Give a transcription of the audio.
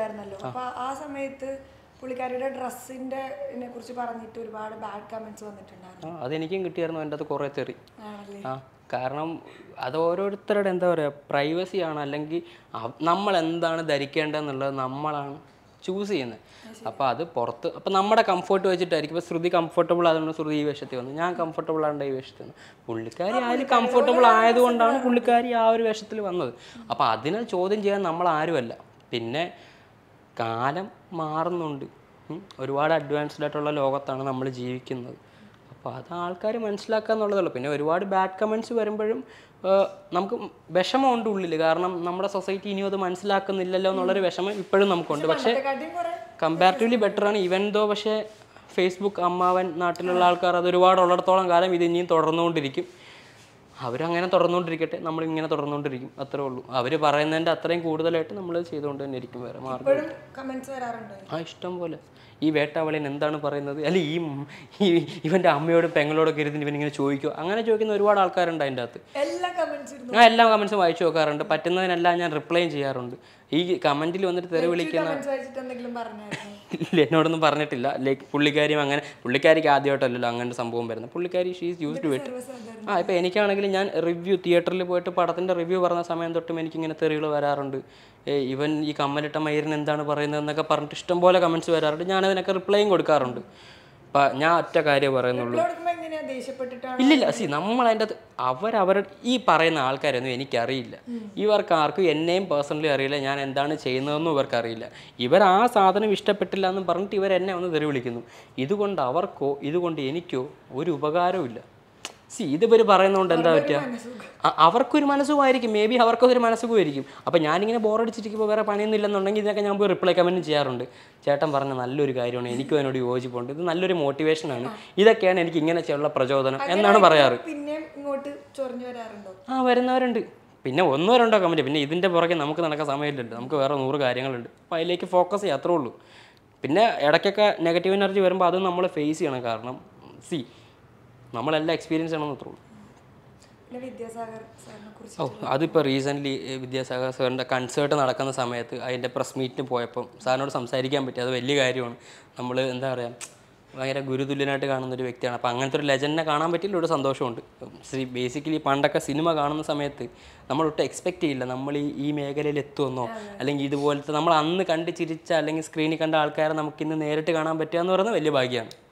ഉണ്ടായിരുന്നല്ലോ അപ്പൊ ആ സമയത്ത് പുള്ളിക്കാരിയുടെ ഡ്രസ്സിന്റെ കുറിച്ച് പറഞ്ഞിട്ട് ഒരുപാട് ബാഡ് കമന്റ്സ് വന്നിട്ടുണ്ടായിരുന്നു ആ അതെനിക്കും കിട്ടിയായിരുന്നു എൻ്റെ അത് കുറേ തെറി ആണല്ലേ ആ കാരണം അത് ഓരോരുത്തരുടെ എന്താ പറയുക പ്രൈവസിയാണ് അല്ലെങ്കിൽ അവ- നമ്മൾ എന്താണ് ധരിക്കേണ്ടതെന്നുള്ളത് നമ്മളാണ് ചൂസ് ചെയ്യുന്നത് അപ്പോൾ അത് പുറത്ത് അപ്പോൾ നമ്മുടെ കംഫർട്ട് വെച്ചിട്ടായിരിക്കും ഇപ്പോൾ ശ്രുതി കംഫർട്ടബിൾ ആയതുകൊണ്ട് ശ്രുതി ഈ വേഷത്തിൽ വന്നു ഞാൻ കംഫർട്ടബിൾ ആണ്ട് ഈ വേഷത്തിൽ വന്നു പുള്ളിക്കാരി അതിൽ കംഫർട്ടബിൾ ആയതുകൊണ്ടാണ് പുള്ളിക്കാരി ആ ഒരു വേഷത്തിൽ വന്നത് അപ്പോൾ അതിനെ ചോദ്യം ചെയ്യാൻ നമ്മൾ ആരുമല്ല പിന്നെ കാലം മാറുന്നുണ്ട് ഉം. ഒരുപാട് അഡ്വാൻസ്ഡ് ആയിട്ടുള്ള ലോകത്താണ് നമ്മൾ ജീവിക്കുന്നത് അപ്പോൾ അത് ആൾക്കാർ മനസ്സിലാക്കുക എന്നുള്ളതുള്ളൂ പിന്നെ ഒരുപാട് ബാഡ് കമൻറ്റ്സ് വരുമ്പോഴും ആ, നമുക്ക് വിഷമമുണ്ട് ഉള്ളിൽ കാരണം നമ്മുടെ സൊസൈറ്റി ഇനിയും അത് മനസ്സിലാക്കുന്നില്ലല്ലോ എന്നുള്ളൊരു വിഷമം ഇപ്പോഴും നമുക്കുണ്ട് പക്ഷേ കാട്ടിയും കുറെ കമ്പാരിറ്റീവ്ലി ബെറ്റർ ആണ് ഈവൻ ദോ പക്ഷേ ഫേസ്ബുക്ക് അമ്മാവൻ നാട്ടിലുള്ള ആൾക്കാർ അത് ഒരുപാട് ഉള്ളിടത്തോളം കാലം ഇത് ഇനിയും തുടർന്നുകൊണ്ടിരിക്കും അവരങ്ങനെ തുടർന്നുകൊണ്ടിരിക്കട്ടെ നമ്മളിങ്ങനെ തുടർന്നുകൊണ്ടിരിക്കും അത്രേ ഉള്ളൂ അവർ പറയുന്നതിൻ്റെ അത്രയും കൂടുതലായിട്ട് നമ്മൾ ചെയ്തുകൊണ്ട് തന്നെ ഇരിക്കും വേറെ മാർഗം ഇപ്പോഴും കമന്റ്സ് വരാറുണ്ട് ആ ഇഷ്ടം പോലെ ഈ വേട്ടാവളിയൻ എന്താണ് പറയുന്നത് അല്ലെ ഈ ഉം ഈ ഇവൻ്റെ അമ്മയോടും പെങ്ങളോടൊക്കെ ഇരുന്ന് ഇവൻ ഇങ്ങനെ ചോദിക്കുമോ അങ്ങനെ ചോദിക്കുന്ന ഒരുപാട് ആൾക്കാരുണ്ട് അതിൻ്റെ അകത്ത് എല്ലാ കമന്റ്സ് ഇരുന്നു ഞാൻ എല്ലാ കമൻസും വായിച്ചു നോക്കാറുണ്ട് പറ്റുന്നതിനെല്ലാം ഞാൻ റിപ്ലൈയും ചെയ്യാറുണ്ട് ഈ കമൻറ്റിൽ വന്നിട്ട് തെറി വിളിക്കുന്ന കമന്റ്സ് വായിച്ചിട്ട് എന്തെങ്കിലും പറഞ്ഞായിരുന്നു ഇല്ല എന്നോടൊന്നും പറഞ്ഞിട്ടില്ല ലൈക്ക് പുള്ളിക്കാരിയും അങ്ങനെ പുള്ളിക്കാരിക്ക് ആദ്യമായിട്ടല്ലല്ലോ അങ്ങനെ സംഭവം വരുന്നത് പുള്ളിക്കാരി ഷീസ് യൂസ് ടു ഇറ്റ് ആ ഇപ്പോൾ എനിക്കാണെങ്കിൽ ഞാൻ റിവ്യൂ തിയേറ്ററിൽ പോയിട്ട് പടത്തിൻ്റെ റിവ്യൂ പറഞ്ഞ സമയം തൊട്ടും എനിക്കിങ്ങനെ തെറികൾ വരാറുണ്ട് ഏ, ഇവൻ ഈ കമ്മലിട്ട മയിറിന് എന്താണ് പറയുന്നത് എന്നൊക്കെ പറഞ്ഞിട്ട് ഇഷ്ടംപോലെ കമൻറ്റ്സ് വരാറുണ്ട് ഞാൻ അതിനൊക്കെ റിപ്ലൈയും കൊടുക്കാറുണ്ട് അപ്പം ഞാൻ ഒറ്റ കാര്യം പറയുന്നുള്ളൂ കൊടുക്കുമ്പോ എങ്ങനെയാ ദേഷ്യപ്പെട്ടിട്ടാണ് ഇല്ലില്ല സി നമ്മൾ അതിൻ്റെ അകത്ത് അവരവരുടെ ഈ പറയുന്ന ആൾക്കാരൊന്നും എനിക്കറിയില്ല ഇവർക്ക് ആർക്കും എന്നെയും പേഴ്സണലി അറിയില്ല ഞാൻ എന്താണ് ചെയ്യുന്നതെന്നും ഇവർക്ക് അറിയില്ല ഇവർ ആ സാധനം ഇഷ്ടപ്പെട്ടില്ല എന്ന് പറഞ്ഞിട്ട് ഇവർ എന്നെ ഒന്ന് തെറി വിളിക്കുന്നു ഇതുകൊണ്ട് അവർക്കോ ഇതുകൊണ്ട് എനിക്കോ ഒരു ഉപകാരവും ഇല്ല സി ഇതിവർ പറയുന്നതുകൊണ്ട് എന്താ പറ്റുക അ- അവർക്കൊരു മനസ്സുമായിരിക്കും മേ ബി അവർക്കൊരു മനസ്സുമായിരിക്കും അപ്പം ഞാനിങ്ങനെ ബോറടിച്ചിരിക്കുമ്പോൾ വേറെ പണിയൊന്നും ഇല്ലെന്നുണ്ടെങ്കിൽ ഇതിനൊക്കെ ഞാൻ പോയി റിപ്ലൈ കമൻറ്റും ചെയ്യാറുണ്ട് ചേട്ടൻ പറഞ്ഞ നല്ലൊരു കാര്യമാണ് എനിക്കും അതിനോട് യോജിപ്പുണ്ട് ഇത് നല്ലൊരു മോട്ടിവേഷനാണ് ഇതൊക്കെയാണ് എനിക്ക് ഇങ്ങനെ ചെയ്യാനുള്ള പ്രചോദനം എന്നാണ് പറയാറ് പിന്നെയും ഇങ്ങോട്ട് ചൊറിഞ്ഞു വരാറുണ്ടോ ആ വരുന്നവരുണ്ട് പിന്നെ ഒന്നോ രണ്ടോ കമൻറ്റ് പിന്നെ ഇതിൻ്റെ പുറകെ നമുക്ക് നടക്കാൻ സമയമില്ലല്ലോ നമുക്ക് വേറെ നൂറ് കാര്യങ്ങളുണ്ട് അപ്പോൾ അതിലേക്ക് ഫോക്കസ് ചെയ്യാം അത്രേ ഉള്ളൂ പിന്നെ ഇടയ്ക്കൊക്കെ നെഗറ്റീവ് എനർജി വരുമ്പോൾ അത് നമ്മൾ ഫേസ് ചെയ്യണം കാരണം സി നമ്മളെല്ലാം എക്സ്പീരിയൻസ് ചെയ്യണമെന്ന് അത്രേ ഉള്ളൂ പിന്നെ വിദ്യാസാഗർ സാറിനെ കുറിച്ച് ഓ അതിപ്പോൾ റീസെൻ്റ്ലി വിദ്യാസാഗർ സാറിൻ്റെ കൺസേർട്ട് നടക്കുന്ന സമയത്ത് അതിൻ്റെ പ്രസ് മീറ്റിന് പോയപ്പം സാറിനോട് സംസാരിക്കാൻ പറ്റി അത് വലിയ കാര്യമാണ് നമ്മൾ എന്താ പറയുക ഭയങ്കര ഗുരുതുല്യനായിട്ട് കാണുന്ന ഒരു വ്യക്തിയാണ് അപ്പോൾ അങ്ങനത്തെ ഒരു ലെജൻഡിനെ കാണാൻ പറ്റിയില്ല ഒരു സന്തോഷമുണ്ട് ശ്രീ ബേസിക്കലി പണ്ടൊക്കെ സിനിമ കാണുന്ന സമയത്ത് നമ്മൾ ഒട്ടും എക്സ്പെക്റ്റ് ചെയ്യില്ല നമ്മൾ ഈ ഈ മേഖലയിൽ എത്തുമെന്നോ അല്ലെങ്കിൽ ഇതുപോലത്തെ നമ്മൾ അന്ന് കണ്ട് ചിരിച്ച അല്ലെങ്കിൽ സ്ക്രീനിൽ കണ്ട ആൾക്കാരെ നമുക്കിന്ന് നേരിട്ട് കാണാൻ പറ്റുക എന്ന് പറയുന്നത് വലിയ ഭാഗ്യമാണ്